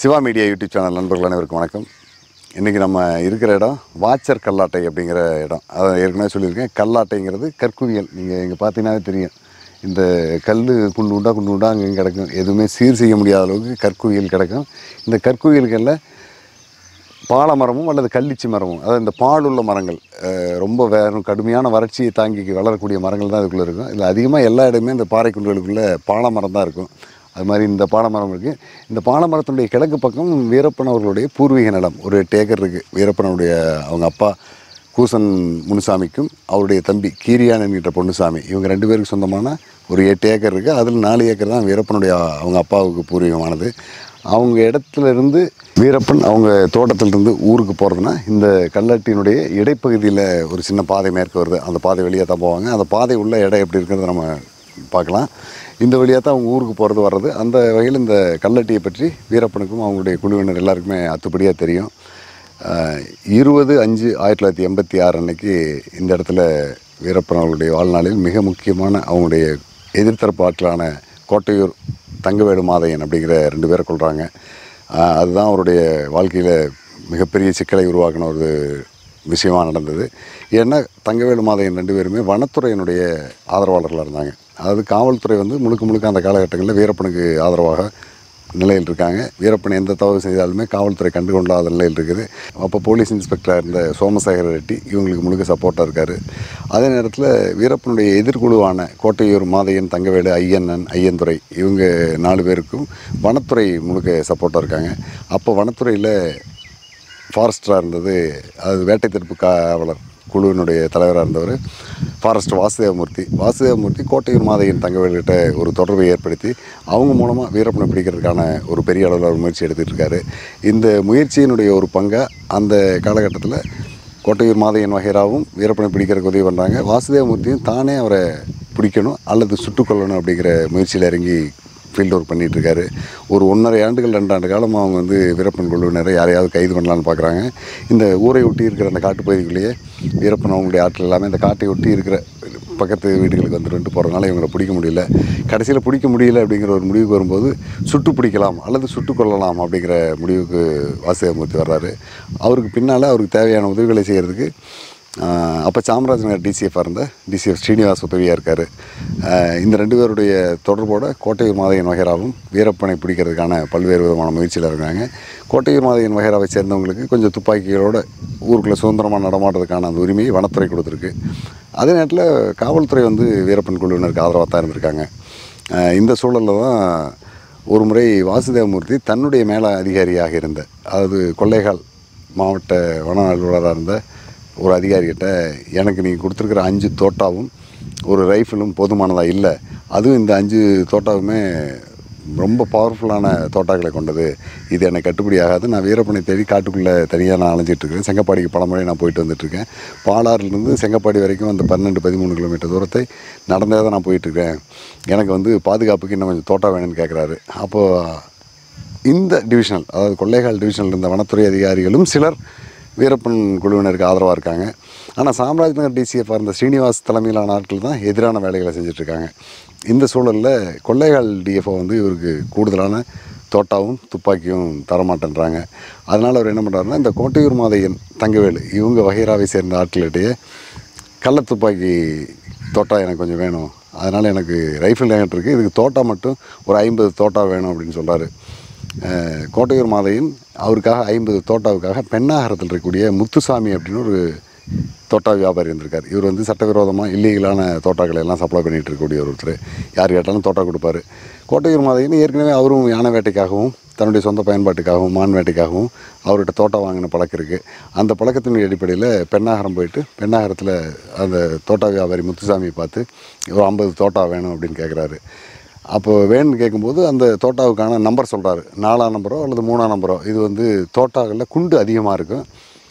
Siva media YouTube channel நண்பர்கள் அனைவருக்கும் வணக்கம் இன்றைக்கி நம்ம இருக்கிற இடம் வாச்சர் கல்லாட்டை அப்படிங்கிற இடம் அதை ஏற்கனவே சொல்லியிருக்கேன் கல்லாட்டைங்கிறது கற்குவியல் நீங்கள் இங்கே பார்த்தீங்கன்னாவே தெரியும் இந்த கல் குண்டு உண்டா குண்டு உண்டா அங்கே கிடக்கும் எதுவுமே சீர் செய்ய முடியாத அளவுக்கு கற்குவியல் கிடக்கும் இந்த கற்குவியல்களில் பால மரமும் அல்லது கள்ளிச்சி மரமும் அதாவது இந்த பால் உள்ள மரங்கள் அஹ், ரொம்ப வேறு கடுமையான வறட்சியை தாங்கி வளரக்கூடிய மரங்கள் தான் இதுக்குள்ளே இருக்கும் இதில் அதிகமாக எல்லா இடமே இந்த பாறை குன்றுகளுக்குள்ளே பால மரம் தான் இருக்கும் அது மாதிரி இந்த பாலமரம் இருக்குது இந்த பாலமரத்தினுடைய கிழக்கு பக்கம் வீரப்பன் அவர்களுடைய பூர்வீக நிலம் ஒரு எட்டு ஏக்கர் இருக்குது வீரப்பனுடைய அவங்க அப்பா கூசன் முனுசாமிக்கும் அவருடைய தம்பி கீரியான் என்கிற பொன்னுசாமி இவங்க ரெண்டு பேருக்கு சொந்தமான ஒரு எட்டு ஏக்கர் இருக்குது அதில் நாலு ஏக்கர் தான் வீரப்பனுடைய அவங்க அப்பாவுக்கு பூர்வீகமானது அவங்க இடத்துல இருந்து வீரப்பன் அவங்க தோட்டத்திலிருந்து ஊருக்கு போகிறதுனா இந்த கல்லாட்டியினுடைய இடைப்பகுதியில் ஒரு சின்ன பாதை மேற்கு வருது அந்த பாதை வழியாக தான் போவாங்க அந்த பாதை உள்ள இடம் எப்படி இருக்கிறத நம்ம பார்க்கலாம் இந்த வழியாக தான் அவங்க ஊருக்கு போகிறது வர்றது அந்த வகையில் இந்த கல்லட்டியை பற்றி வீரப்பனுக்கும் அவங்களுடைய குழுவினர் எல்லாருக்குமே அத்துப்படியாக தெரியும் அஹ், இருபது அஞ்சு ஆயிரத்தி தொள்ளாயிரத்தி எண்பத்தி ஆறு அன்னைக்கு இந்த இடத்துல வீரப்பன் அவர்களுடைய வாழ்நாளில் மிக முக்கியமான அவங்களுடைய எதிர்த்தரப்பு ஆட்களான கோட்டையூர் தங்கவேடு மாதையன் அப்படிங்கிற ரெண்டு பேரை கொள்கிறாங்க அதுதான் அவருடைய வாழ்க்கையில் மிகப்பெரிய சிக்கலை உருவாக்கின ஒரு விஷயமாக நடந்தது ஏன்னா தங்கவேலு மாதையன் ரெண்டு பேருமே வனத்துறையினுடைய ஆதரவாளர்களாக இருந்தாங்க அதாவது காவல்துறை வந்து முழுக்க முழுக்க அந்த காலகட்டங்களில் வீரப்பனுக்கு ஆதரவாக நிலையில் இருக்காங்க வீரப்பன் எந்த தவறு செய்தாலுமே காவல்துறை கண்டுகொள்ளாத நிலையில் இருக்குது அப்போ போலீஸ் இன்ஸ்பெக்டராக இருந்த சோமசேகர ரெட்டி இவங்களுக்கு முழுக்க சப்போர்ட்டாக இருக்கார் அதே நேரத்தில் வீரப்பனுடைய எதிர்குழுவான கோட்டையூர் மாதையன் தங்கவேலு ஐயண்ணன் ஐயந்துரை இவங்க நாலு பேருக்கும் வனத்துறை முழுக்க சப்போர்ட்டாக இருக்காங்க அப்போ வனத்துறையில் ஃபாரஸ்டராக இருந்தது அது வேட்டை தடுப்பு காவலர் குழுவினுடைய தலைவராக இருந்தவர் ஃபாரஸ்ட் வாசுதேவமூர்த்தி வாசுதேவமூர்த்தி கோட்டையூர் மாதையின் தங்கவேலுகிட்ட ஒரு தொடர்பை ஏற்படுத்தி அவங்க மூலமாக வீரப்பனை பிடிக்கிறதுக்கான ஒரு பெரிய அளவில் ஒரு முயற்சி எடுத்துகிட்டு இருக்காரு இந்த முயற்சியினுடைய ஒரு பங்காக அந்த காலகட்டத்தில் கோட்டையூர் மாதையன் வகைராவும் வீரப்பனை பிடிக்கிறதுக்கு உதவி பண்ணுறாங்க வாசுதேவமூர்த்தியும் தானே அவரை பிடிக்கணும் அல்லது சுட்டுக்கொள்ளணும் அப்படிங்கிற முயற்சியில் இறங்கி ஃபீல்ட் ஒர்க் பண்ணிட்டு இருக்காரு ஒரு ஒன்றரை ஆண்டுகள் ரெண்டு ஆண்டு காலமாக அவங்க வந்து வீரப்பன் குழுவினரை யாரையாவது கைது பண்ணலான்னு பார்க்குறாங்க இந்த ஊரை ஒட்டி இருக்கிற அந்த காட்டுப்பகுதிக்குள்ளேயே வீரப்பன் அவங்களுடைய ஆட்கள் எல்லாமே இந்த காட்டை ஒட்டி இருக்கிற பக்கத்து வீடுகளுக்கு வந்துட்டு போகிறதுனால இவங்களை பிடிக்க முடியல கடைசியில் பிடிக்க முடியல அப்படிங்கிற ஒரு முடிவுக்கு வரும்போது சுட்டு பிடிக்கலாம் அல்லது சுட்டு கொள்ளலாம் அப்படிங்கிற முடிவுக்கு வாசுதேவமூர்த்தி வர்றாரு அவருக்கு பின்னால் அவருக்கு தேவையான உதவிகளை செய்கிறதுக்கு அப்போ சாமராஜ் நகர் டிசிஎஃபாக இருந்த டிசிஎஃப் ஸ்ரீனிவாஸ் உதவியாக இருக்கார் இந்த ரெண்டு பேருடைய தொடர்போட கோட்டையூர் மாதையன் வகைராவும் வீரப்பனை பிடிக்கிறதுக்கான பல்வேறு விதமான முயற்சியில் இருக்காங்க கோட்டையூர் மாதையன் வகைராவை சேர்ந்தவங்களுக்கு கொஞ்சம் துப்பாக்கிகளோட ஊருக்குள்ளே சுதந்திரமாக நடமாடுறதுக்கான அந்த உரிமையை வனத்துறை கொடுத்துருக்கு அதே நேரத்தில் காவல்துறை வந்து வீரப்பன் குழுவினருக்கு ஆதரவாக தான் இருந்திருக்காங்க அஹ் இந்த சூழலில் தான் ஒரு முறை வாசுதேவமூர்த்தி தன்னுடைய மேல அதிகாரியாக இருந்த அதாவது கொள்ளைகால் மாவட்ட வன அலுவலராக இருந்த ஒரு அதிகாரிகிட்ட எனக்கு நீங்கள் கொடுத்துருக்குற அஞ்சு தோட்டாவும் ஒரு ரைஃபிளும் போதுமானதாக இல்லை அதுவும் இந்த அஞ்சு தோட்டாவுமே ரொம்ப பவர்ஃபுல்லான தோட்டாக்களை கொண்டது இது எனக்கு கட்டுப்படி ஆகாது நான் வீரப்பனை தேடி காட்டுக்குள்ளே தனியாக நான் அலைஞ்சிட்டு இருக்கேன் செங்கப்பாடிக்கு பல முறை நான் போயிட்டு வந்துட்டுருக்கேன் பாலாறுலேருந்து செங்கப்பாடி வரைக்கும் அந்த பன்னெண்டு பதிமூணு கிலோமீட்டர் தூரத்தை நடந்தே தான் நான் போயிட்டுருக்கேன் எனக்கு வந்து பாதுகாப்புக்கு இன்னும் கொஞ்சம் தோட்டா வேணும்னு கேட்குறாரு அப்போது இந்த டிவிஷனல் அதாவது கொள்ளைகால் டிவிஷனில் இருந்த வனத்துறை அதிகாரிகளும் சிலர் வீரப்பன் குழுவினருக்கு ஆதரவாக இருக்காங்க ஆனால் சாம்ராஜ் நகர் டிசிஎஃப் இருந்த ஸ்ரீனிவாஸ் தலைமையிலான ஆட்கள் தான் எதிரான வேலைகளை செஞ்சுட்ருக்காங்க இந்த சூழலில் கொள்ளைகால் டிஎஃப்ஓ வந்து இவருக்கு கூடுதலான தோட்டாவும் துப்பாக்கியும் தரமாட்டேன்றாங்க அதனால் அவர் என்ன பண்ணுறாருன்னா இந்த கோட்டையூர் மாதையன் தங்கவேலு இவங்க வகைராவை சேர்ந்த ஆட்களிடையே கள்ள துப்பாக்கி தோட்டா எனக்கு கொஞ்சம் வேணும் அதனால் எனக்கு ரைஃபிள் என்கிட்ட இருக்குது இதுக்கு தோட்டா மட்டும் ஒரு ஐம்பது தோட்டா வேணும் அப்படின்னு சொல்கிறாரு கோட்டையூர் மாதையின் அவருக்காக ஐம்பது தோட்டாவுக்காக பெண்ணாகரத்தில் இருக்கக்கூடிய முத்துசாமி அப்படின்னு ஒரு தோட்டா வியாபாரி இருந்திருக்கார் இவர் வந்து சட்டவிரோதமாக இல்லீகலான தோட்டாக்களை எல்லாம் சப்ளை பண்ணிகிட்டு இருக்கக்கூடிய ஒருத்தர் யார் கேட்டாலும் தோட்டா கொடுப்பாரு கோட்டையூர் மாதையின் ஏற்கனவே அவரும் யானை வேட்டைக்காகவும் தன்னுடைய சொந்த பயன்பாட்டுக்காகவும் மான் வேட்டைக்காகவும் அவர்கிட்ட தோட்டம் வாங்கின பழக்கம் இருக்குது அந்த பழக்கத்தின் அடிப்படையில் பெண்ணாகரம் போயிட்டு பெண்ணாகரத்தில் அந்த தோட்டா வியாபாரி முத்துசாமியை பார்த்து ஒரு ஐம்பது தோட்டா வேணும் அப்படின்னு கேட்குறாரு அப்போ வேணும்னு கேட்கும்போது அந்த தோட்டாவுக்கான நம்பர் சொல்கிறாரு நாலாம் நம்பரோ அல்லது மூணாம் நம்பரோ இது வந்து தோட்டாக்களில் குண்டு அதிகமாக இருக்கும்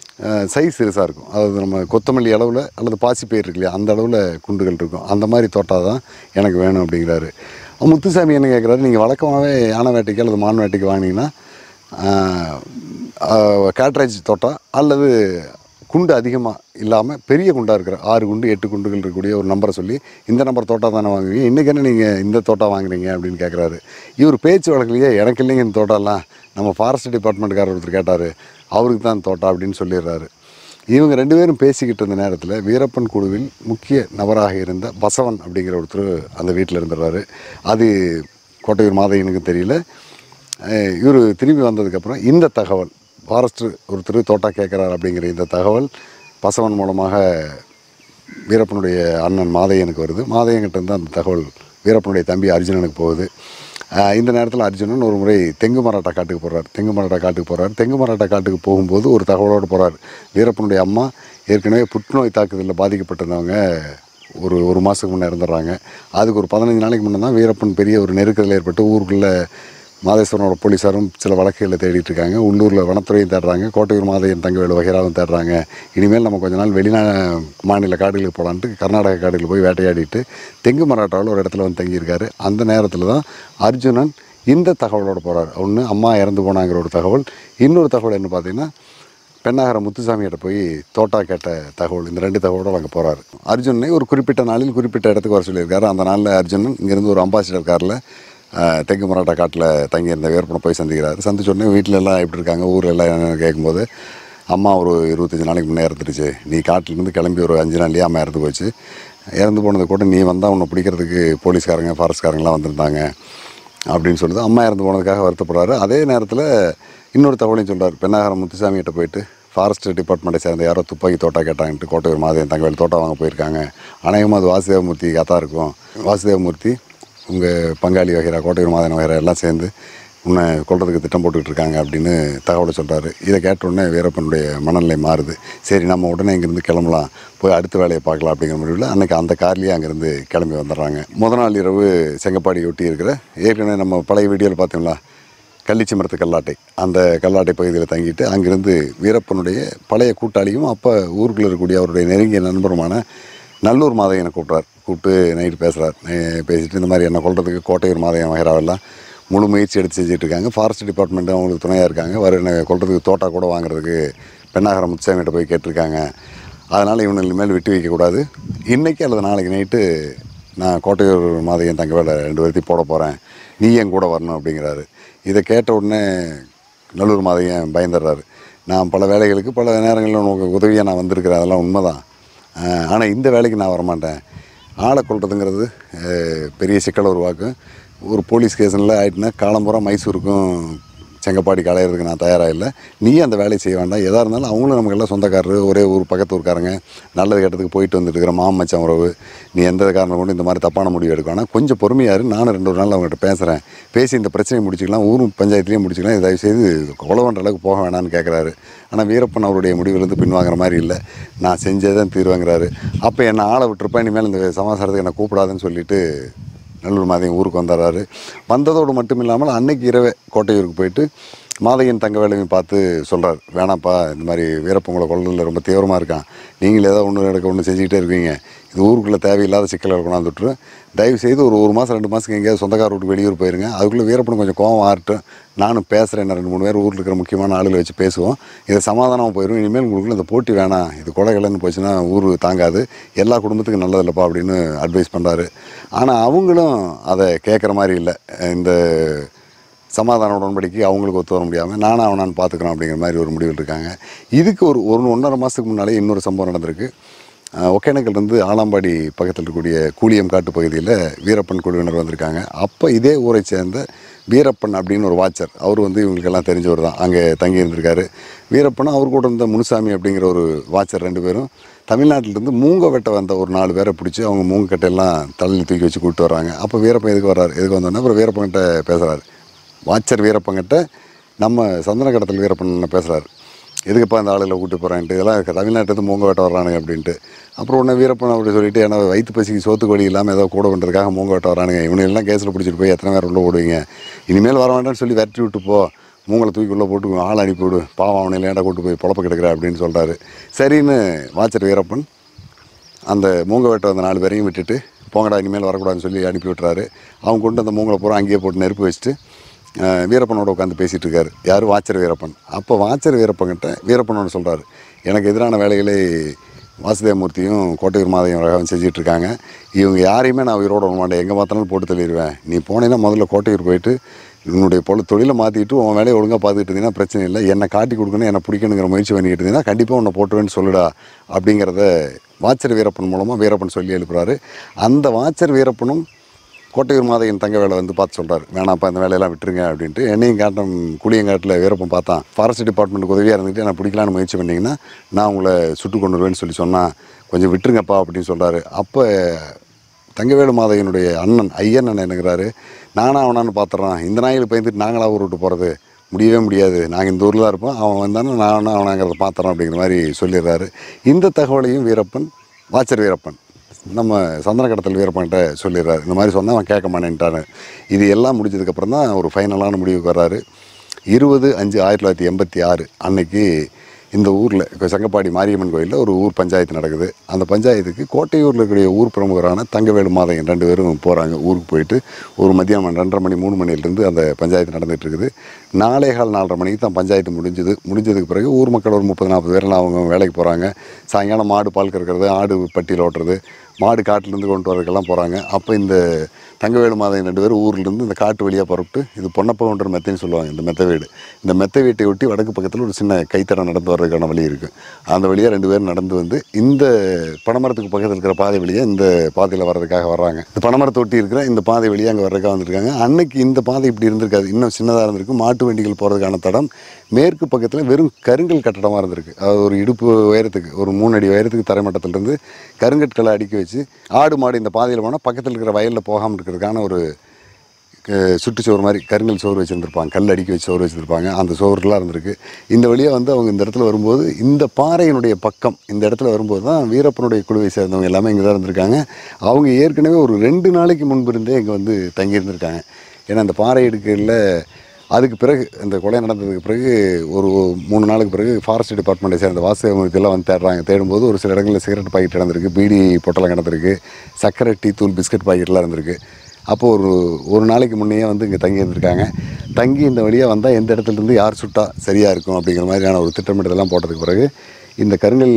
சைஸ் சிறுசாக இருக்கும் அதாவது நம்ம கொத்தமல்லி அளவில் அல்லது பாசிப்பயிர் இருக்கு இல்லையா அந்த அளவில் குண்டுகள் இருக்கும் அந்த மாதிரி தோட்டா தான் எனக்கு வேணும் அப்படிங்கிறாரு முத்துசாமி என்ன கேட்குறாரு நீங்கள் வழக்கமாகவே யானை வேட்டைக்கு அல்லது மான் வேட்டைக்கு வாங்கினீங்கன்னா கேட்ரேஜ் தோட்டா அல்லது குண்டு அதிகமாக இல்லாமல் பெரிய குண்டாக இருக்கிற ஆறு குண்டு எட்டு குண்டுகள் இருக்கக்கூடிய ஒரு நம்பரை சொல்லி இந்த நம்பர் தோட்டா தானே வாங்குவீங்க இன்றைக்கி என்ன நீங்கள் இந்த தோட்டா வாங்குறீங்க அப்படின்னு கேட்குறாரு இவர் பேச்சு வழக்கிலேயே எனக்கு இல்லைங்க இந்த தோட்டம்லாம் நம்ம ஃபாரஸ்ட் டிபார்ட்மெண்ட்டுக்காரர் ஒருத்தர் கேட்டார் அவருக்கு தான் தோட்டா அப்படின்னு சொல்லிடுறாரு இவங்க ரெண்டு பேரும் பேசிக்கிட்டு இருந்த நேரத்தில் வீரப்பன் குழுவில் முக்கிய நபராக இருந்த பசவன் அப்படிங்கிற ஒருத்தர் அந்த வீட்டில் இருந்துடுறாரு அது கோட்டையூர் மாதையனுக்கு தெரியல இவர் திரும்பி வந்ததுக்கப்புறம் இந்த தகவல் ஃபாரஸ்டர் ஒருத்தர் தோட்டா கேட்குறாரு அப்படிங்கிற இந்த தகவல் பசவன் மூலமாக வீரப்பனுடைய அண்ணன் மாதையனுக்கு வருது மாதையன்கிட்ட இருந்து அந்த தகவல் வீரப்பனுடைய தம்பி அர்ஜுனனுக்கு போகுது ஆஹ் இந்த நேரத்தில் அர்ஜுனன் ஒரு முறை தெங்கு மராட்டா காட்டுக்கு போகிறார் தெங்கு மராட்டா காட்டுக்கு போகிறார் தெங்கு மராட்டா காட்டுக்கு போகும்போது ஒரு தகவலோடு போகிறார் வீரப்பனுடைய அம்மா ஏற்கனவே புற்றுநோய் தாக்குதலில் பாதிக்கப்பட்டிருந்தவங்க ஒரு ஒரு மாதத்துக்கு முன்னே இறந்துடுறாங்க அதுக்கு ஒரு பதினஞ்சு நாளைக்கு முன்னே தான் வீரப்பன் பெரிய ஒரு நெருக்கடில் ஏற்பட்டு ஊருக்குள்ளே மாதேஸ்வரனோட போலீஸாரும் சில வழக்குகளை தேடிட்டு இருக்காங்க உள்ளூரில் வனத்துறையும் தேடுறாங்க கோட்டையூர் மாதையன் தங்கவேலு வகைராவும் தேடுறாங்க இனிமேல் நம்ம கொஞ்ச நாள் வெளிநா மாநில காடுகளுக்கு போகலான்ட்டு கர்நாடக காடுகளுக்கு போய் வேட்டையாடிட்டு தெங்கு மராட்டாவில் ஒரு இடத்துல வந்து தங்கியிருக்காரு அந்த நேரத்தில் தான் அர்ஜுனன் இந்த தகவலோட போகிறார் ஒன்று அம்மா இறந்து போனாங்கிற ஒரு தகவல் இன்னொரு தகவல் என்ன பார்த்தீங்கன்னா பெண்ணாகர முத்துசாமிகிட்ட போய் தோட்டா கேட்ட தகவல் இந்த ரெண்டு தகவலோட அங்கே போகிறாரு அர்ஜுனனை ஒரு குறிப்பிட்ட நாளில் குறிப்பிட்ட இடத்துக்கு வர சொல்லியிருக்காரு அந்த நாளில் அர்ஜுனன் இங்கேருந்து ஒரு அம்பாசிடர் காரில் தெற்கு மராட்டா காட்டில் தங்கியிருந்த வேர்ப்பனை போய் சந்திக்கிறாரு சந்திச்ச உடனே வீட்டில் எல்லாம் எப்படி இருக்காங்க ஊரில் எல்லாம் என்னன்னு கேட்கும்போது அம்மா ஒரு இருபத்தஞ்சி நாளைக்கு முன்னே இறந்துருச்சு நீ காட்டிலேருந்து கிளம்பி ஒரு அஞ்சு நாள்லேயே அம்மா இறந்து போச்சு இறந்து போனது கூட நீ வந்தால் உன்னை பிடிக்கிறதுக்கு போலீஸ்காரங்க ஃபாரஸ்ட்காரங்களாம் வந்திருந்தாங்க அப்படின்னு சொல்லுது அம்மா இறந்து போனதுக்காக வருத்தப்படுறாரு அதே நேரத்தில் இன்னொரு தகவலையும் சொல்றாரு பெண்ணாகரம் முத்துசாமிகிட்ட போயிட்டு ஃபாரஸ்ட் டிபார்ட்மெண்ட்டை சேர்ந்த யாரோ துப்பாக்கி தோட்டா கேட்டாங்கன்ட்டு கோட்டையூர் மாதவன் தங்கவேல் தோட்டா வாங்க போயிருக்காங்க அநேகமாக அது வாசுதேவமூர்த்தி கதா இருக்கும் வாசுதேவமூர்த்தி உங்கள் பங்காளி வகைரா கோட்டையூர் மாதவன் வகைரா எல்லாம் சேர்ந்து உன்னை கொல்றதுக்கு திட்டம் போட்டுக்கிட்டு இருக்காங்க அப்படின்னு தகவலை சொல்கிறாரு இதை கேட்ட உடனே வீரப்பனுடைய மனநிலை மாறுது சரி நம்ம உடனே இங்கேருந்து கிளம்பலாம் போய் அடுத்த வேலையை பார்க்கலாம் அப்படிங்கிற முடிவில் அன்றைக்கி அந்த கார்லேயே அங்கேருந்து கிளம்பி வந்துடுறாங்க முத நாள் இரவு செங்கப்பாடி ஒட்டி இருக்கிற ஏற்கனவே நம்ம பழைய வீடியோவில் பார்த்தீங்களா கள்ளிச்சிமரத்து கல்லாட்டை அந்த கல்லாட்டை பகுதியில் தங்கிட்டு அங்கிருந்து வீரப்பனுடைய பழைய கூட்டாளியும் அப்போ ஊருக்குள்ள இருக்கக்கூடிய அவருடைய நெருங்கிய நண்பருமான நல்லூர் மாதையனை கூப்பிட்றார் கூப்பிட்டு நைட்டு பேசுகிறார் பேசிட்டு இந்த மாதிரி என்ன கொல்றதுக்கு கோட்டையூர் மாதையன் வகைராவெல்லாம் முழு முயற்சி எடுத்து செஞ்சுட்டு இருக்காங்க ஃபாரஸ்ட் டிபார்ட்மெண்ட்டும் அவங்களுக்கு துணையாக இருக்காங்க வர என்ன கொல்றதுக்கு தோட்டா கூட வாங்குறதுக்கு பெண்ணாகரம் முத்துசாமிகிட்ட போய் கேட்டிருக்காங்க அதனால் இவனுக்கு மேல் விட்டு வைக்கக்கூடாது இன்றைக்கி அல்லது நாளைக்கு நைட்டு நான் கோட்டையூர் மாதையன் தங்க வேலை ரெண்டு பேர்த்தையும் போட போகிறேன் நீ என் கூட வரணும் அப்படிங்கிறாரு இதை கேட்ட உடனே நல்லூர் மாதையன் பயந்துடுறாரு நான் பல வேலைகளுக்கு பல நேரங்களில் உனக்கு உதவியாக நான் வந்திருக்கிறேன் அதெல்லாம் உண்மைதான் ஆனால் இந்த வேலைக்கு நான் வரமாட்டேன் ஆளை கொள்றதுங்கிறது அஹ், பெரிய சிக்கலை உருவாக்கும் ஒரு போலீஸ் ஸ்டேஷனில் ஆயிட்டுனா காலம்புறா மைசூருக்கும் செங்கப்பாடிக்கு அலையிறதுக்கு நான் தயாராக இல்லை நீ அந்த வேலையை செய்ய வேண்டாம் எதாக இருந்தாலும் அவங்களும் நமக்கு எல்லாம் சொந்தக்காரரு ஒரே ஊர் பக்கத்து ஊர்க்காரங்க நல்லது கெட்டதுக்கு போயிட்டு வந்துட்டு இருக்கிற மாமச்சான் உறவு நீ எந்த காரணம் கொண்டு இந்த மாதிரி தப்பான முடிவு எடுக்க வேணாம் கொஞ்சம் பொறுமையாக இரு நானும் ரெண்டு ஒரு நாள் அவங்ககிட்ட பேசுகிறேன் பேசி இந்த பிரச்சனையை முடிச்சுக்கலாம் ஊரும் பஞ்சாயத்துலேயும் முடிச்சுக்கலாம் தயவு செய்து கொலை பண்ணுற அளவுக்கு போக வேணாம்னு கேட்குறாரு ஆனால் வீரப்பன் அவருடைய முடிவிலிருந்து பின்வாங்குற மாதிரி இல்லை நான் செஞ்சே தான் தீர்வாங்கிறாரு அப்போ என்னை ஆளை விட்டுருப்பேன் இனிமேல் இந்த சமாசாரத்துக்கு என்னை கூப்பிடாதுன்னு சொல்லிட்டு நல்லூர் மாதையன் ஊருக்கு வந்துடுறாரு வந்ததோடு மட்டும் இல்லாமல் அன்னைக்கு இரவே கோட்டையூருக்கு போயிட்டு மாதையன் தங்க வேலையும் பார்த்து சொல்கிறார் வேணாப்பா இந்த மாதிரி வீரப்பங்களை கொள்ளதில் ரொம்ப தீவிரமாக இருக்கான் நீங்களே ஏதோ ஒன்று எடுக்க ஒன்று செஞ்சுக்கிட்டே இருக்கீங்க இது ஊருக்குள்ளே தேவையில்லாத சிக்கலை கொண்டாந்து விட்டுரு தயவு செய்து ஒரு ஒரு மாதம் ரெண்டு மாதத்துக்கு எங்கேயாவது சொந்தக்கார வீட்டுக்கு வெளியூர் போயிருங்க அதுக்குள்ளே வீரப்பன் கொஞ்சம் கோவம் ஆறட்டும் நானும் பேசுகிறேன் இன்னும் ரெண்டு மூணு பேர் ஊரில் இருக்கிற முக்கியமான ஆளுகளை வச்சு பேசுவோம் இதை சமாதானமாக போயிடும் இனிமேல் உங்களுக்குள்ள இந்த போட்டி வேணாம் இது கொலைகளைன்னு போச்சுன்னா ஊர் தாங்காது எல்லா குடும்பத்துக்கும் நல்லதில்லப்பா அப்படின்னு அட்வைஸ் பண்ணுறாரு ஆனால் அவங்களும் அதை கேட்குற மாதிரி இல்லை இந்த சமாதான உடன்படிக்கை அவங்களுக்கு ஒத்து வர முடியாமல் நானும் அவனான்னு பார்த்துக்கிறோம் அப்படிங்கிற மாதிரி ஒரு முடிவில் இருக்காங்க இதுக்கு ஒரு ஒரு ஒன்றரை மாதத்துக்கு முன்னாலே இன்னொரு சம்பவம் நடந்திருக்கு அஹ் ஒகேனக்கல்லேருந்து ஆலாம்பாடி பக்கத்தில் இருக்கக்கூடிய கூலியம் காட்டு பகுதியில் வீரப்பன் குழுவினர் வந்திருக்காங்க அப்போ இதே ஊரை சேர்ந்த வீரப்பன் அப்படின்னு ஒரு வாட்சர் அவர் வந்து இவங்களுக்கெல்லாம் தெரிஞ்சவர் தான் அங்கே தங்கி இருந்திருக்காரு வீரப்பனும் அவர் கூட இருந்த முனுசாமி அப்படிங்கிற ஒரு வாட்சர் ரெண்டு பேரும் தமிழ்நாட்டிலேருந்து மூங்க வெட்ட வந்த ஒரு நாலு பேரை பிடிச்சி அவங்க மூங்க கட்டையெல்லாம் தலையில் தூக்கி வச்சு கூப்பிட்டு வர்றாங்க அப்போ வீரப்பன் எதுக்கு வர்றாரு எதுக்கு வந்தோடனே அப்புறம் வீரப்பன்கிட்ட பேசுகிறாரு வாட்சர் வீரப்பங்கிட்ட நம்ம சந்தன கடத்தல் வீரப்பன் பேசுகிறாரு எதுக்குப்பா இந்த ஆளுகளை கூட்டி போகிறான்ட்டு இதெல்லாம் தமிழ்நாட்டிலேருந்து மூங்க வெட்ட வர்றானுங்க அப்படின்ட்டு அப்புறம் உடனே வீரப்பன் அப்படி சொல்லிட்டு ஏன்னா வயிற்று பசிக்கு சோத்துக்கு வழி இல்லாமல் ஏதோ கூட பண்ணுறதுக்காக மூங்க வெட்ட வரானுங்க இவனுங்கெல்லாம் கேஸில் பிடிச்சிட்டு போய் எத்தனை பேர் உள்ளே போடுவீங்க இனிமேல் வர வேண்டாம்னு சொல்லி விரட்டி விட்டு போ மூங்களை தூக்கி உள்ளே போட்டு ஆள் அனுப்பி விடு பாவம் அவனை ஏன்டா கூட்டு போய் பொழப்ப கிடக்குற அப்படின்னு சொல்கிறாரு சரின்னு வாச்சர் வீரப்பன் அந்த மூங்க வெட்ட வந்த நாலு பேரையும் விட்டுட்டு போங்கடா இனிமேல் வரக்கூடாதுன்னு சொல்லி அனுப்பி விட்டுறாரு அவங்க கொண்டு அந்த மூங்கலை பூரா அங்கேயே போட்டு நெருப்பு வச்சுட்டு அஹ், வீரப்பனோட உட்காந்து பேசிகிட்டு இருக்காரு யார் வாச்சர் வீரப்பன் அப்போ வாச்சர் வீரப்பன்கிட்ட வீரப்பனோட சொல்கிறாரு எனக்கு எதிரான வேலைகளை வாசுதேவமூர்த்தியும் கோட்டையூர் மாதையும் ரகம் செஞ்சுட்டு இருக்காங்க இவங்க யாரையுமே நான் உயிரோட விட மாட்டேன் எங்கே பார்த்தாலும் போட்டு தள்ளிடுவேன் நீ போனேன்னா முதல்ல கோட்டையூர் போயிட்டு உன்னுடைய பொழு தொழிலை மாற்றிட்டு உன் வேலையை ஒழுங்காக பார்த்துட்டு இருந்தீங்கன்னா பிரச்சனை இல்லை என்னை காட்டி கொடுக்கணும் என்னை பிடிக்கணுங்கிற முயற்சி பண்ணிட்டு இருந்தீங்கன்னா கண்டிப்பாக உன்னை போட்டுருவேன்னு சொல்லுடா அப்படிங்கிறத வாச்சர் வீரப்பன் மூலமாக வீரப்பன் சொல்லி எழுப்புறாரு அந்த வாச்சர் வீரப்பனும் கோட்டையூர் மாதையின் தங்க வேலை வந்து பார்த்து சொல்கிறார் வேணாப்பா இந்த வேலையெல்லாம் விட்டுருங்க அப்படின்ட்டு என்னையும் காட்டம் குளியங்காட்டில் வீரப்பன் பார்த்தான் ஃபாரஸ்ட் டிபார்ட்மெண்ட்டுக்கு உதவியாக இருந்துட்டு நான் பிடிக்கலான்னு முயற்சி பண்ணிங்கன்னா நான் உங்களை சுட்டு கொண்டு வருவேன்னு சொல்லி சொன்னால் கொஞ்சம் விட்டுருங்கப்பா அப்படின்னு சொல்கிறாரு அப்போ தங்கவேலு மாதையனுடைய அண்ணன் ஐயன் அண்ணன் என்னங்கிறாரு நானா அவனான்னு பார்த்துறான் இந்த நாய்கள் பயந்துட்டு நாங்களா ஊர் விட்டு போகிறது முடியவே முடியாது நாங்கள் இந்த ஊரில் தான் இருப்போம் அவன் வந்தானே நான் அவனாங்கிறத பார்த்துறோம் அப்படிங்கிற மாதிரி சொல்லிடுறாரு இந்த தகவலையும் வீரப்பன் வாச்சர் வீரப்பன் நம்ம சந்தன கடத்தல் வீரப்பன்கிட்ட சொல்லிடுறாரு இந்த மாதிரி சொன்னால் அவன் கேட்க மாட்டேன்ட்டான்னு இது எல்லாம் முடிஞ்சதுக்கப்புறம் தான் ஒரு ஃபைனலான முடிவுக்கு வர்றாரு இருபது அஞ்சு ஆயிரத்தி தொள்ளாயிரத்தி எண்பத்தி ஆறு அன்னைக்கு இந்த ஊரில் சங்கப்பாடி மாரியம்மன் கோயிலில் ஒரு ஊர் பஞ்சாயத்து நடக்குது அந்த பஞ்சாயத்துக்கு கோட்டையூரில் இருக்கக்கூடிய ஊர் பிரமுகரான தங்கவேலு மாதையன் ரெண்டு பேரும் போகிறாங்க ஊருக்கு போயிட்டு ஒரு மதியம் ரெண்டரை மணி மூணு மணிலேருந்து அந்த பஞ்சாயத்து நடந்துட்டு இருக்குது நாலே கால் நாலரை மணிக்கு தான் பஞ்சாயத்து முடிஞ்சுது முடிஞ்சதுக்கு பிறகு ஊர் மக்கள் ஒரு முப்பது நாற்பது பேர்லாம் அவங்க வேலைக்கு போகிறாங்க சாயங்காலம் மாடு பால் கறக்கிறது ஆடு பட்டியில் ஓட்டுறது மாடு காட்டிலேருந்து கொண்டு வரதுக்கெல்லாம் போகிறாங்க அப்போ இந்த தங்கவேலு மாதையன் ரெண்டு பேரும் ஊர்லேருந்து இந்த காட்டு வழியாக புறப்பட்டு இது பொன்னப்பகன்ற மெத்தைன்னு சொல்லுவாங்க இந்த மெத்த வீடு இந்த மெத்த வீட்டை ஒட்டி வடக்கு பக்கத்தில் ஒரு சின்ன கைத்தடம் நடந்து வர்றதுக்கான வழி இருக்குது அந்த வழியாக ரெண்டு பேரும் நடந்து வந்து இந்த பனைமரத்துக்கு பக்கத்தில் இருக்கிற பாதை வழியாக இந்த பாதையில் வர்றதுக்காக வர்றாங்க இந்த பனைமரத்தை ஒட்டி இருக்கிற இந்த பாதை வழியாக அங்கே வர்றதுக்காக வந்திருக்காங்க அன்னைக்கு இந்த பாதை இப்படி இருந்திருக்காது இன்னும் சின்னதாக இருந்திருக்கு மாட்டு வண்டிகள் போகிறதுக்கான தடம் மேற்கு பக்கத்தில் வெறும் கருங்கல் கட்டடமாக இருந்திருக்கு அது ஒரு இடுப்பு உயரத்துக்கு ஒரு மூணு அடி உயரத்துக்கு தரைமட்டத்திலிருந்து கருங்கற்களை அடுக்கி வச்சு ஆடு மாடு இந்த பாதையில் போனால் பக்கத்தில் இருக்கிற வயலில் போகாமல் இருக்கிறதுக்கான ஒரு க- சுற்றுச்சுவர் மாதிரி கருங்கல் சோறு வச்சுருந்துருப்பாங்க கல் அடுக்கி வச்சு சோறு வச்சுருப்பாங்க அந்த சோறுலாம் இருந்திருக்கு இந்த வழியாக வந்து அவங்க இந்த இடத்துல வரும்போது இந்த பாறையினுடைய பக்கம் இந்த இடத்துல வரும்போது தான் வீரப்பனுடைய குழுவை சேர்ந்தவங்க எல்லாமே இங்கே தான் இருந்திருக்காங்க அவங்க ஏற்கனவே ஒரு ரெண்டு நாளைக்கு முன்பு இருந்தே இங்கே வந்து தங்கியிருந்திருக்காங்க ஏன்னா அந்த பாறை இடுக்கையில் அதுக்கு பிறகு இந்த கொலை நடந்ததுக்கு பிறகு ஒரு மூணு நாளுக்கு பிறகு ஃபாரஸ்ட் டிபார்ட்மெண்ட்டை சேர்ந்த வாசகங்களுக்கெல்லாம் வந்து தேடுறாங்க தேடும்போது ஒரு சில இடங்களில் சிகரெட் பாக்கெட் நடந்திருக்கு பீடி பொட்டலம் கிடந்திருக்கு சர்க்கரை டீ தூள் பிஸ்கட் பாக்கெட்லாம் இருந்திருக்கு அப்போ ஒரு ஒரு நாளைக்கு முன்னையே வந்து இங்கே தங்கி இருந்திருக்காங்க தங்கி இந்த வழியாக வந்தால் எந்த இடத்துல இருந்து யார் சுட்டா சரியாக இருக்கும் அப்படிங்கிற மாதிரியான ஒரு திட்டமிட்டதெல்லாம் போட்டதுக்கு பிறகு இந்த கருங்கல்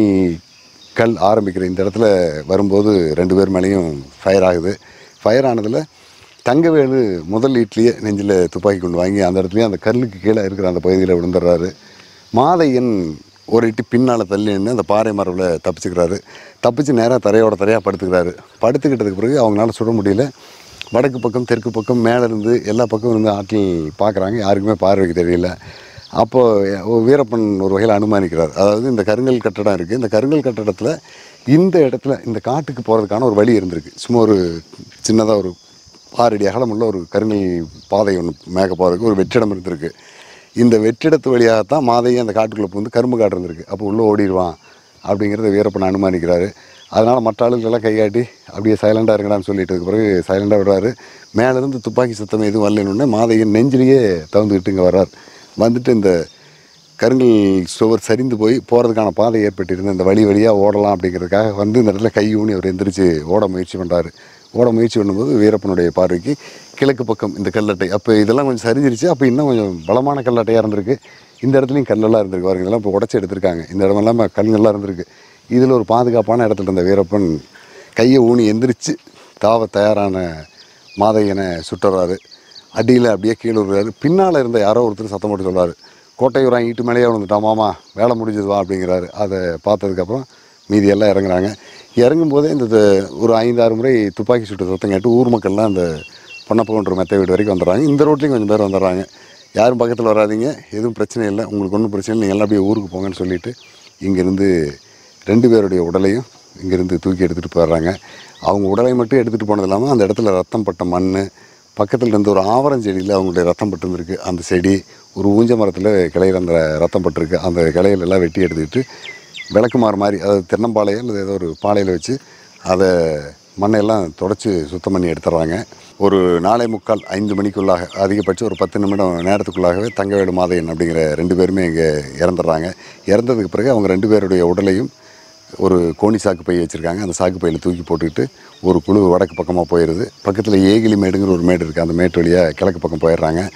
கல் ஆரம்பிக்கிற இந்த இடத்துல வரும்போது ரெண்டு பேர் மேலேயும் ஃபயர் ஆகுது ஃபயர் ஆனதில் தங்கவேலு முதல் இட்லியை நெஞ்சில் துப்பாக்கி கொண்டு வாங்கி அந்த இடத்துலயே அந்த கல்லுக்கு கீழே இருக்கிற அந்த பகுதியில் விழுந்துடுறாரு மாதையன் ஒரு இட்டி பின்னால் தள்ளி நின்று அந்த பாறை மரபில் தப்பிச்சுக்கிறாரு தப்பிச்சு நேராக தரையோட தரையாக படுத்துக்கிறாரு படுத்துக்கிட்டதுக்கு பிறகு அவங்களால சுட முடியல வடக்கு பக்கம் தெற்கு பக்கம் மேலே இருந்து எல்லா பக்கம் இருந்து ஆட்கள் பார்க்குறாங்க யாருக்குமே பார்வைக்கு தெரியல அப்போ ஒ- வீரப்பன் ஒரு வகையில் அனுமானிக்கிறார் அதாவது இந்த கருங்கல் கட்டடம் இருக்குது இந்த கருங்கல் கட்டடத்தில் இந்த இடத்துல இந்த காட்டுக்கு போகிறதுக்கான ஒரு வழி இருந்திருக்கு சும்மா ஒரு சின்னதாக ஒரு ஆறடி அகலமுள்ள ஒரு கருங்கல் பாதை ஒன்று மேக போகிறதுக்கு ஒரு வெற்றிடம் இருந்திருக்கு இந்த வெற்றிடத்து வழியாகத்தான் மாதையும் அந்த காட்டுக்குள்ளே வந்து கரும்பு காடு இருந்திருக்கு அப்போ உள்ளே ஓடிடுவான் அப்படிங்கிறத வீரப்பன் அனுமானிக்கிறாரு அதனால் மற்ற ஆளுகளெல்லாம் கைகாட்டி அப்படியே சைலண்டாக இருக்கடான்னு சொல்லிட்டதுக்கு பிறகு சைலண்டாக விடுறாரு மேலேருந்து துப்பாக்கி சத்தம் எதுவும் வரலன்னு மாதையின் நெஞ்சிலேயே தவந்துக்கிட்டு இங்கே வர்றார் வந்துட்டு இந்த கருங்கல் சுவர் சரிந்து போய் போகிறதுக்கான பாதை ஏற்பட்டிருந்த இந்த வழி வழியாக ஓடலாம் அப்படிங்கிறதுக்காக வந்து இந்த இடத்துல கை ஊனி அவர் எந்திரிச்சு ஓட முயற்சி பண்ணுறாரு ஓட முயற்சி பண்ணும்போது வீரப்பனுடைய பார்வைக்கு கிழக்கு பக்கம் இந்த கல்லட்டை அப்போ இதெல்லாம் கொஞ்சம் சரிஞ்சிருச்சு அப்போ இன்னும் கொஞ்சம் பலமான கல்லட்டையாக இருந்திருக்கு இந்த இடத்துலையும் கல்லெல்லாம் இருந்திருக்கு பாருங்க இதெல்லாம் இப்போ உடச்சி எடுத்திருக்காங்க இந்த இடமெல்லாம் கல்லுங்கள்லாம் இருந்திருக்கு இதில் ஒரு பாதுகாப்பான இடத்துல இருந்த வீரப்பன் கையை ஊனி எந்திரிச்சு தாவ தயாரான மாதையனை சுட்டுறாரு அடியில் அப்படியே கீழே விடுறாரு பின்னால் இருந்த யாரோ ஒருத்தர் சத்தம் போட்டு சொல்றாரு கோட்டையூரான் ஈட்டு மேலேயே விழுந்துட்டான் மாமா வேலை முடிஞ்சது வா அப்படிங்கிறாரு அதை பார்த்ததுக்கப்புறம் மீதி எல்லாம் இறங்குறாங்க இறங்கும்போதே இந்த த- ஒரு ஐந்து ஆறு முறை துப்பாக்கி சுட்டு சத்தம் கேட்டு ஊர் மக்கள்லாம் அந்த பொன்னப்பகன்ற மெத்தை வீடு வரைக்கும் வந்துடுறாங்க இந்த ரோட்லேயும் கொஞ்சம் பேர் வந்துடுறாங்க யாரும் பக்கத்தில் வராதீங்க எதுவும் பிரச்சனை இல்லை உங்களுக்கு ஒன்றும் பிரச்சனை இல்லை நீங்கள் எல்லாம் அப்படியே ஊருக்கு போங்கன்னு சொல்லிட்டு இங்கேருந்து ரெண்டு பேருடைய உடலையும் இங்கேருந்து தூக்கி எடுத்துகிட்டு போயிடுறாங்க அவங்க உடலை மட்டும் எடுத்துகிட்டு போனது இல்லாமல் அந்த இடத்துல ரத்தம் பட்ட மண் பக்கத்தில் இருந்த ஒரு ஆவரஞ்செடியில் அவங்களுடைய ரத்தம் பட்டிருந்திருக்கு அந்த செடி ஒரு ஊஞ்ச மரத்தில் கிளையில் அந்த ரத்தம் பட்டிருக்கு அந்த கிளையில எல்லாம் வெட்டி எடுத்துக்கிட்டு விளக்குமாறு மாதிரி அதாவது தென்னம்பாளையம் அல்லது ஏதோ ஒரு பாளையில் வச்சு அதை மண்ணையெல்லாம் தொடச்சி சுத்தம் பண்ணி எடுத்துடுறாங்க ஒரு நாளை முக்கால் ஐந்து மணிக்குள்ளாக அதிகபட்சம் ஒரு பத்து நிமிடம் நேரத்துக்குள்ளாகவே தங்கவேடு மாதையன் அப்படிங்கிற ரெண்டு பேருமே இங்கே இறந்துடுறாங்க இறந்ததுக்கு பிறகு அவங்க ரெண்டு பேருடைய உடலையும் ஒரு கோணி சாக்கு பை வச்சுருக்காங்க அந்த சாக்கு பையில் தூக்கி போட்டுக்கிட்டு ஒரு குழு வடக்கு பக்கமாக போயிடுது பக்கத்தில் ஏகிலி மேடுங்கிற ஒரு மேடு இருக்குது அந்த மேட்டு வழியாக கிழக்கு பக்கம் போயிடுறாங்க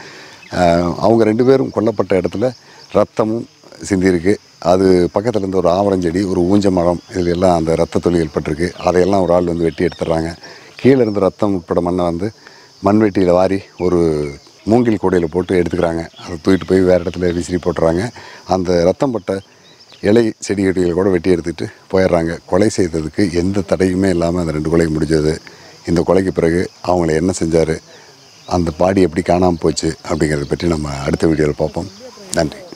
ஆஹ் அவங்க ரெண்டு பேரும் கொல்லப்பட்ட இடத்துல ரத்தமும் சிந்தியிருக்கு அது பக்கத்தில் இருந்து ஒரு ஆவரஞ்செடி ஒரு ஊஞ்ச மரம் இதில் எல்லாம் அந்த ரத்த துளிகள் பட்டிருக்கு அதையெல்லாம் ஒரு ஆள் வந்து வெட்டி எடுத்துடுறாங்க கீழே இருந்து ரத்தம் உட்பட மண்ணை வந்து மண்வெட்டியில் வாரி ஒரு மூங்கில் கூடையில் போட்டு எடுத்துக்கிறாங்க அதை தூக்கிட்டு போய் வேறு இடத்துல விசிறி போட்டுறாங்க அந்த ரத்தம் பட்ட இலை செடி கொடிகளை கூட வெட்டி எடுத்துக்கிட்டு போயிடுறாங்க கொலை செய்ததுக்கு எந்த தடையுமே இல்லாமல் அந்த ரெண்டு கொலை முடிஞ்சது இந்த கொலைக்கு பிறகு அவங்கள என்ன செஞ்சார் அந்த பாடி எப்படி காணாமல் போச்சு அப்படிங்கிறத பற்றி நம்ம அடுத்த வீடியோவில் பார்ப்போம் நன்றி